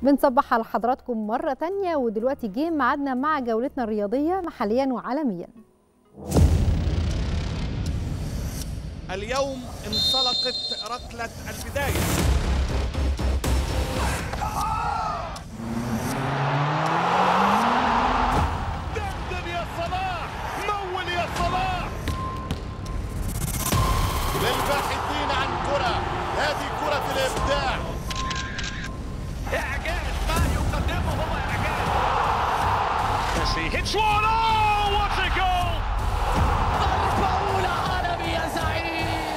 بنصبح على حضراتكم مرة تانية ودلوقتي جه ميعادنا مع جولتنا الرياضية محليا وعالميا اليوم انطلقت ركلة البداية دندن يا صلاح مول يا صلاح للباحثين عن كرة هذه كرة الإبداع إعجاز ما يقدمه هو إعجاز Messi hits one. Oh, what a goal! ضربة أولى عالمي يا زعيم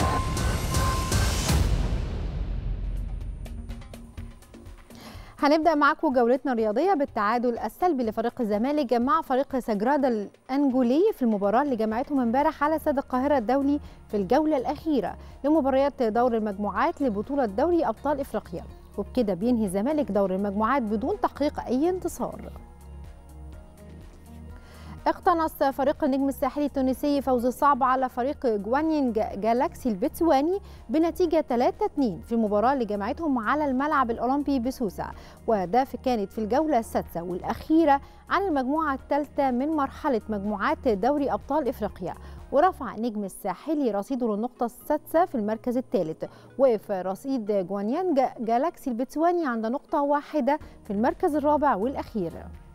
هنبدأ معاكم جولتنا الرياضية بالتعادل السلبي لفريق الزمالك مع فريق سجرادا الأنجولي في المباراة اللي جمعتهم امبارح على استاد القاهرة الدولي في الجولة الأخيرة لمباريات دور المجموعات لبطولة دوري أبطال إفريقيا وبكده بينهي الزمالك دور المجموعات بدون تحقيق أي انتصار اقتنص فريق النجم الساحلي التونسي فوز صعب على فريق جوانين جالاكسي البتسواني بنتيجة 3-2 في المباراة اللي جمعتهم على الملعب الأولمبي بسوسة وده في- كانت في الجولة السادسة والأخيرة عن المجموعة الثالثة من مرحلة مجموعات دوري أبطال إفريقيا ورفع النجم الساحلي رصيده للنقطة السادسة في المركز الثالث وقف رصيد جوانيان جا- جالاكسي البتسواني عند نقطة واحدة في المركز الرابع والأخير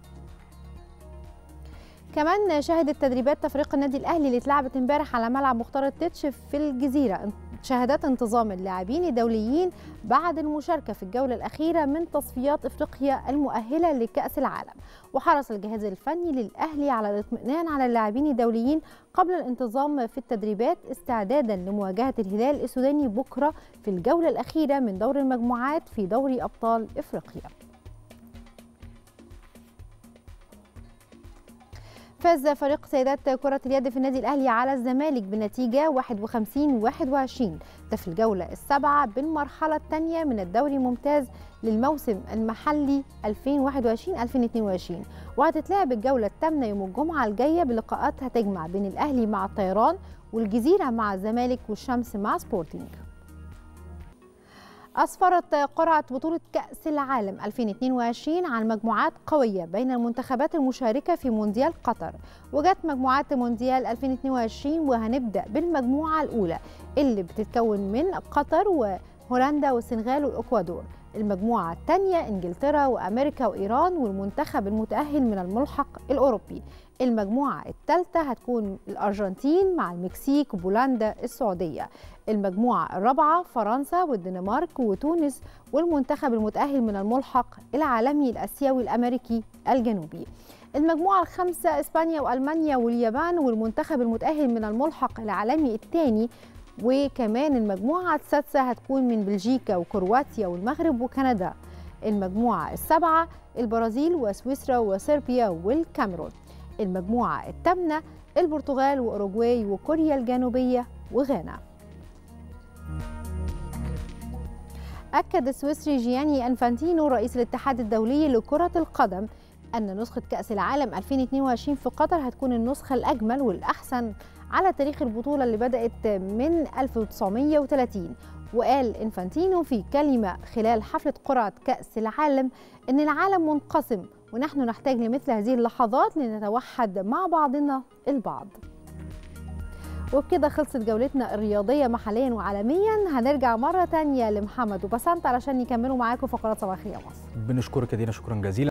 كمان شهدت تدريبات تفريق النادي الاهلي اللي اتلعبت امبارح على ملعب مختار التتش في الجزيره شهادات انتظام اللاعبين الدوليين بعد المشاركه في الجوله الاخيره من تصفيات افريقيا المؤهله لكاس العالم وحرص الجهاز الفني للاهلي على الاطمئنان على اللاعبين الدوليين قبل الانتظام في التدريبات استعدادا لمواجهه الهلال السوداني بكره في الجوله الاخيره من دور المجموعات في دوري ابطال افريقيا فاز فريق سيدات كرة اليد في النادي الأهلي على الزمالك بنتيجة 51 21 ده في الجولة السابعة بالمرحلة الثانية من الدوري الممتاز للموسم المحلي 2021-2022 وهتتلعب الجولة الثامنة يوم الجمعة الجاية بلقاءات هتجمع بين الأهلي مع الطيران والجزيرة مع الزمالك والشمس مع سبورتينج أسفرت قرعة بطولة كأس العالم 2022 عن مجموعات قوية بين المنتخبات المشاركة في مونديال قطر وجت مجموعات مونديال 2022 وهنبدأ بالمجموعة الأولى اللي بتتكون من قطر وهولندا والسنغال والإكوادور المجموعة الثانية إنجلترا وأمريكا وإيران والمنتخب المتأهل من الملحق الأوروبي المجموعة الثالثة هتكون الأرجنتين مع المكسيك وبولندا السعودية المجموعة الرابعة فرنسا والدنمارك وتونس والمنتخب المتأهل من الملحق العالمي الأسيوي الأمريكي الجنوبي المجموعة الخامسة إسبانيا وألمانيا واليابان والمنتخب المتأهل من الملحق العالمي الثاني وكمان المجموعة السادسة هتكون من بلجيكا وكرواتيا والمغرب وكندا المجموعة السابعة البرازيل وسويسرا وصربيا والكاميرون المجموعة الثامنة البرتغال وأوروغواي وكوريا الجنوبية وغانا أكد السويسري جياني أنفانتينو رئيس الاتحاد الدولي لكرة القدم أن نسخة كأس العالم 2022 في قطر هتكون النسخة الأجمل والأحسن على تاريخ البطولة اللي بدأت من 1930 وقال إنفانتينو في كلمة خلال حفلة قرعة كأس العالم أن العالم منقسم ونحن نحتاج لمثل هذه اللحظات لنتوحد مع بعضنا البعض وبكده خلصت جولتنا الرياضية محليا وعالميا هنرجع مرة تانية لمحمد وبسنت علشان يكملوا معاكم فقرات صباح الخير يا مصر بنشكرك يا دينا شكرا جزيلا